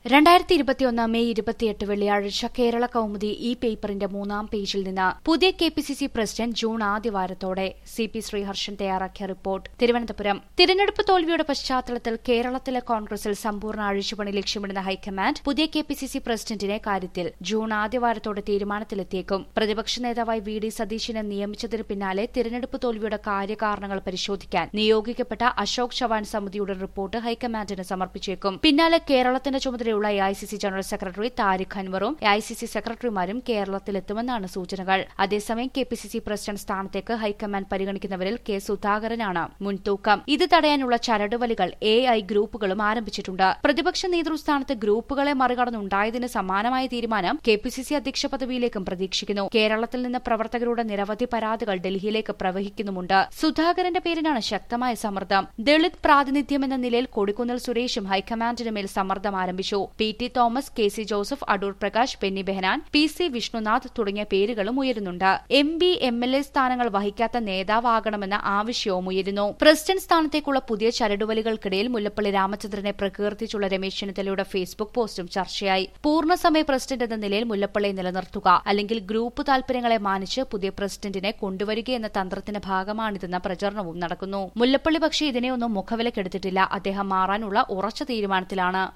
രണ്ടായിരത്തി ഇരുപത്തിയൊന്ന് മെയ് ഇരുപത്തിയെട്ട് വെള്ളിയാഴ്ച കേരള കൗമുദി ഈ പേപ്പറിന്റെ മൂന്നാം പേജിൽ നിന്ന് പുതിയ K P C C president June ആദ്യവാരത്തോടെ സി പി ശ്രീഹർഷൻ തയ്യാറാക്കിയ റിപ്പോർട്ട് തിരുവനന്തപുരം തിരഞ്ഞെടുപ്പ് തോൽവിയുടെ പശ്ചാത്തലത്തിൽ കേരളത്തിലെ കോൺഗ്രസിൽ സമ്പൂർണ്ണ അഴിച്ചുപണി ലക്ഷ്യമിടുന്ന ഹൈക്കമാൻഡ് പുതിയ കെ പി സി സി പ്രസിഡന്റിനെ കാര്യത്തിൽ ജൂൺ ആദ്യവാരത്തോടെ തീരുമാനത്തിലെത്തിയേക്കും പ്രതിപക്ഷ നേതാവായി വി ഡി സതീശിനെ നിയമിച്ചതിന് പിന്നാലെ തിരഞ്ഞെടുപ്പ് തോൽവിയുടെ കാര്യകാരണങ്ങൾ പരിശോധിക്കാൻ നിയോഗിക്കപ്പെട്ട അശോക് ചവാൻ സമിതിയുടെ റിപ്പോർട്ട് ഹൈക്കമാൻഡിന് സമർപ്പിച്ചേക്കും പിന്നാലെ കേരളത്തിന്റെ ചുമതലയുള്ള A I C C general secretary Tariq അൻവറും എ ഐ സി സി സെക്രട്ടറിമാരും കേരളത്തിലെത്തുമെന്നാണ് സൂചനകൾ അതേസമയം K P C C president സ്ഥാനത്തേക്ക് ഹൈക്കമാൻഡ് പരിഗണിക്കുന്നവരിൽ കെ സുധാകരനാണ് മുൻതൂക്കം ഇത് തടയാനുള്ള ചരടുവലികൾ എ ഐ ഗ്രൂപ്പുകളും ആരംഭിച്ചിട്ടുണ്ട് പ്രതിപക്ഷ നേതൃസ്ഥാനത്ത് ഗ്രൂപ്പുകളെ മറികടന്നുണ്ടായതിന് സമാനമായ തീരുമാനം കെ പി സി സി അധ്യക്ഷ പദവിയിലേക്കും പ്രതീക്ഷിക്കുന്നു കേരളത്തിൽ നിന്ന് പ്രവർത്തകരുടെ നിരവധി പരാതികൾ ഡൽഹിയിലേക്ക് പ്രവഹിക്കുന്നുമുണ്ട് സുധാകരന്റെ പേരിനാണ് ശക്തമായ സമ്മർദ്ദം ദളിത് പ്രാതിനിധ്യം എന്ന നിലയിൽ കൊടിക്കുന്നിൽ സുരേഷും ഹൈക്കമാൻഡിന് മേൽ സമ്മർദ്ദം ആരംഭിച്ചു P T Thomas K C Joseph Adoor Prakash Benny Behanan P C Vishnunath തുടങ്ങിയ പേരുകളും ഉയരുന്നുണ്ട് M P M L A സ്ഥാനങ്ങൾ വഹിക്കാത്ത നേതാവാകണമെന്ന ആവശ്യവും ഉയരുന്നു പ്രസിഡന്റ് സ്ഥാനത്തേക്കുള്ള പുതിയ ചരടുവലികൾക്കിടയിൽ മുല്ലപ്പള്ളി രാമചന്ദ്രനെ പ്രകീർത്തിച്ചുള്ള രമേശ് ചെന്നിത്തലയുടെ ഫേസ്ബുക്ക് പോസ്റ്റും ചർച്ചയായി പൂർണ്ണസമയ പ്രസിഡന്റ് എന്ന നിലയിൽ മുല്ലപ്പള്ളിയെ നിലനിർത്തുക അല്ലെങ്കിൽ ഗ്രൂപ്പ് താൽപര്യങ്ങളെ മാനിച്ച് പുതിയ പ്രസിഡന്റിനെ കൊണ്ടുവരിക എന്ന തന്ത്രത്തിന്റെ ഭാഗമാണിതെന്ന പ്രചരണവും നടക്കുന്നു മുല്ലപ്പള്ളി പക്ഷേ ഇതിനെയൊന്നും മുഖവിലക്കെടുത്തിട്ടില്ല അദ്ദേഹം മാറാനുള്ള ഉറച്ച തീരുമാനത്തിലാണ്